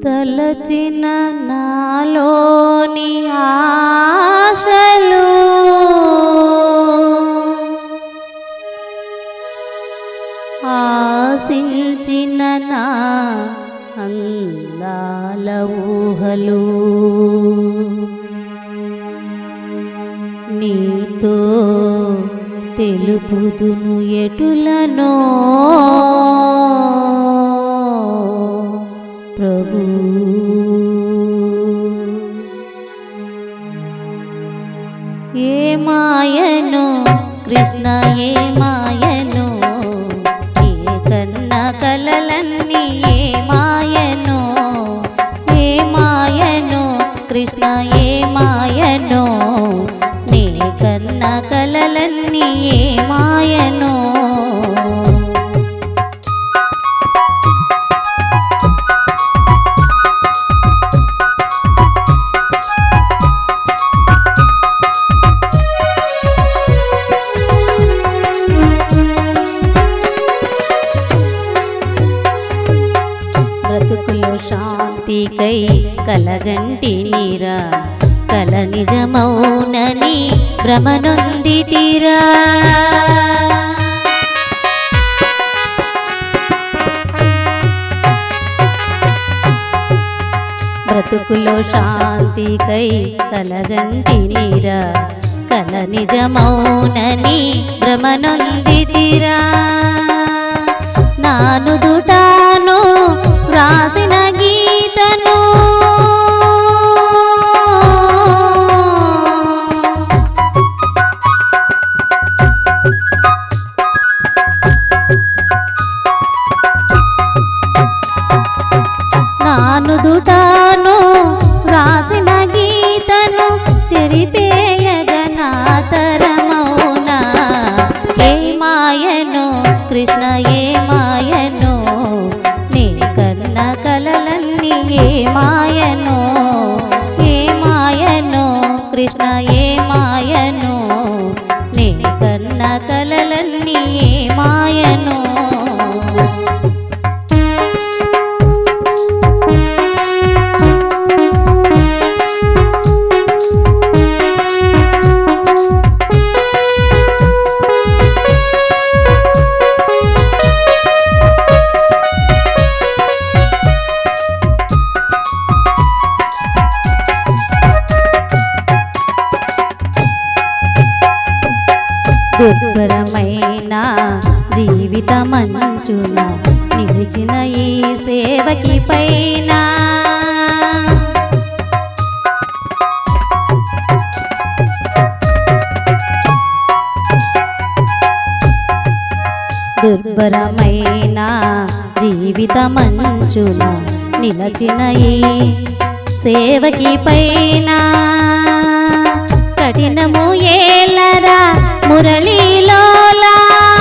తలచిన నాలోని ఆశలు ఆశించిన నా అందాల ఊహలు నీతో తెలుపుదును ఎటులనో ప్రభు ఏ మాయను కృష్ణ ఏ మాయను ఏ కన్న కలలన్నీ ఏ మాయను ఏ మాయను కృష్ణ ఏ మాయను నీ కన్న కలలన్నీ ఏ మాయను బ్రతుకులో శాంతికై కలగంటి నీరా కల నిజమౌనని భ్రమనొంది తీరా బ్రతుకులో శాంతికై కలగంటి నీరా కల నిజమౌనని భ్రమనొంది తీరా నాను దుటాను వ్రాసిన గీతను నాను దుటాను వ్రాసిన గీతను చెరిపేయగనా తరమౌన ఏ మాయను కృష్ణ ఏ మాయను నీ కన్న కలలన్నీ ఏ మాయను ఏ మాయను కృష్ణ ఏ మాయను నీ కన్న కలలన్నీ ఏ మాయను దుర్భరమైన జీవితమంచున నిలిచిన ఈ సేవకి పైన దుర్భరమైన జీవితమంచున నిలచిన ఈ సేవకి పైన కఠినము ఏలరా మురళీలోలా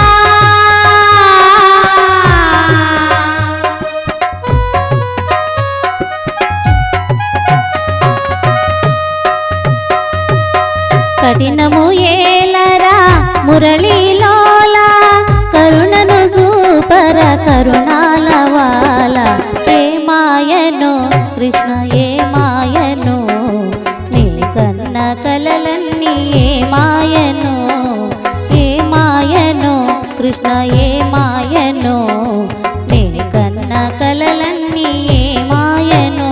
కఠినము ఏలరా మురళీలోలా కరుణను సూపర కరుణాల వాల ఏ మాయను కృష్ణ ఏ మాయను నీ కన్న కలలన్నీ ఏ మాయను ఏ మాయను కృష్ణ ఏ మాయను నీ కన్న కలలన్నీ ఏ మాయను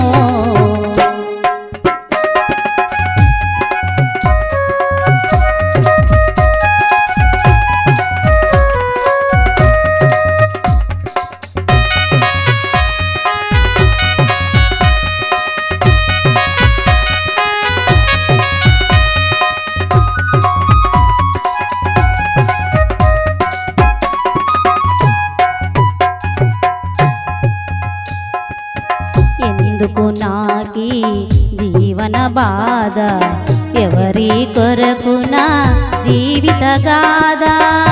ఎందుకు నాకి జీవన బాధ ఎవరి కొరకు నా జీవిత గాథ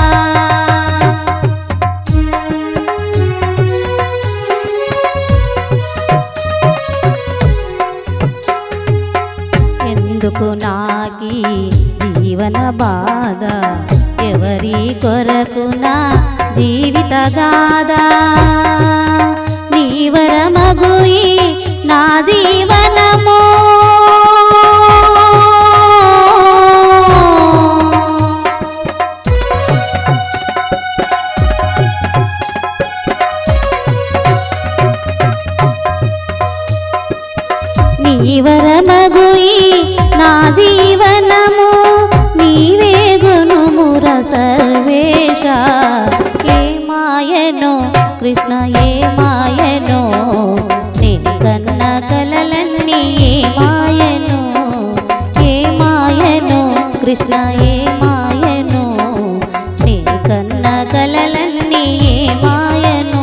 ఎందుకు నాకి జీవన బాధ ఎవరి కొరకు నా జీవిత గాథ నీవరమగుయి నా నీవరమగుయి నా జీవనము నీవే గుణముర సర్వేశ ఏ మాయనో కృష్ణ ఏ మాయనో నే కన్న కలలన్నీ ఏ మాయనో ఏ మాయనో కృష్ణ ఏ మాయనో నే కన్న కలలన్నీ ఏ మాయనో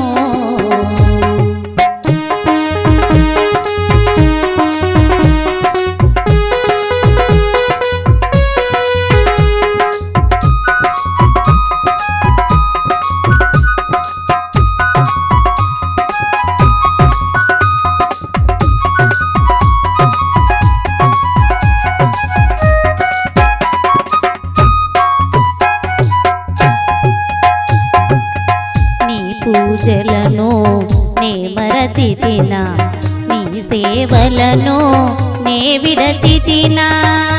నీ పూజలను నే మరచితినా నీ సేవలను నే విడచితినా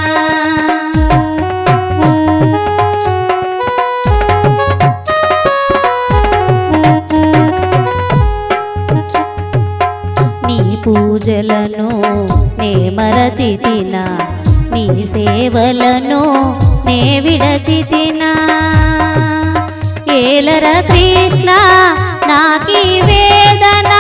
నీ పూజలను నే మరచితినా నీ సేవలను నే విడచితినా ఏలర కృష్ణ నాకి వేదన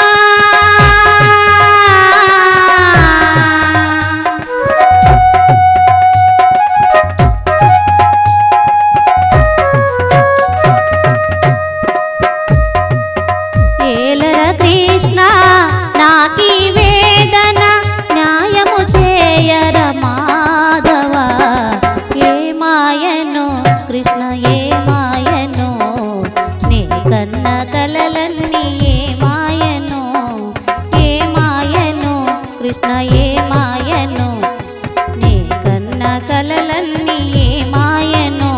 ఏలర కృష్ణ నాకి వేదన న్యాయము చేయర మాధవ ఏ మాయనో కృష్ణ ఏ మాయనో నే కన్న కలలన్నీ ఏ మాయనో ఏ మాయనో కృష్ణ ఏ మాయనో నే కన్న కలలన్నీ ఏ మాయనో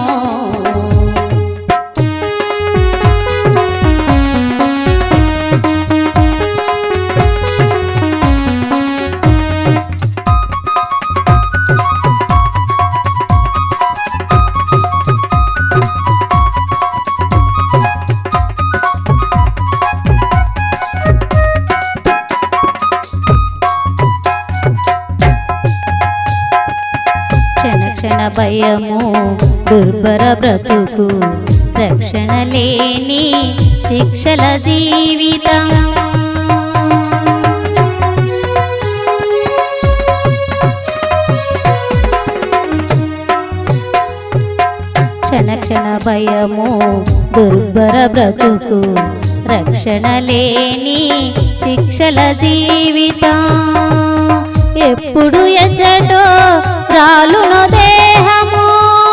క్షణ క్షణ భయము దుర్భర బ్రతుకు రక్షణ లేని శిక్షల జీవితం క్షణ క్షణ భయము దుర్భర బ్రతుకు రక్షణ లేని శిక్షల జీవితం ఎప్పుడు ఎచ్చటో రాలును దేహము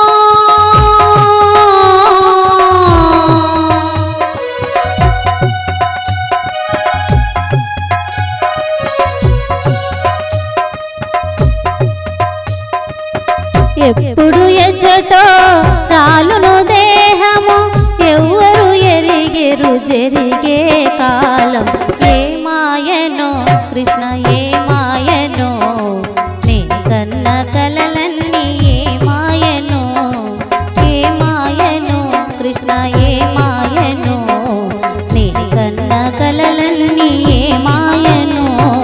ఎప్పుడు ఎచ్చటో రాలును దేహము ఎవ్వరు ఎరిగెరు జరిగే కాలం ఏ మాయనో కృష్ణ ఏ మాయనో నే కన్న కలలన్నీ ఏ మాయనో ఏ మాయనో కృష్ణ ఏ మాయనో నే కన్న కలలన్నీ ఏ మాయనో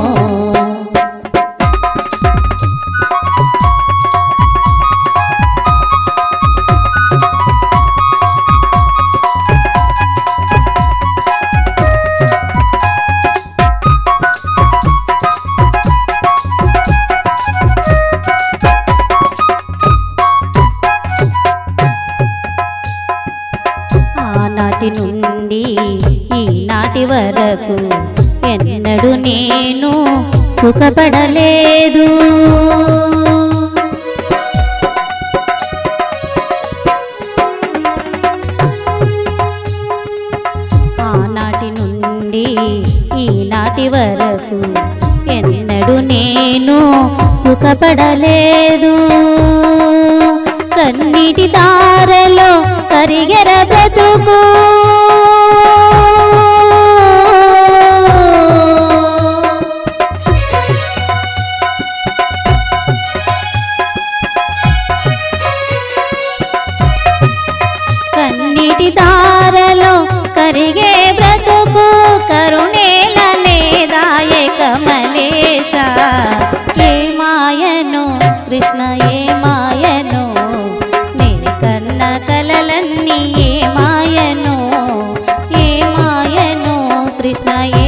ఆనాటి నుండి ఈనాటి వరకు ఎన్నడు నేను సుఖపడలేదు ఆనాటి నుండి ఈనాటి వరకు ఎన్నడు నేను సుఖపడలేదు కన్నీటి దారలో కరిగెర బ్రతుకు కన్నీటి దారలో కరిగే బ్రతుకు కరుణేల లేదాయే కమలేశ నా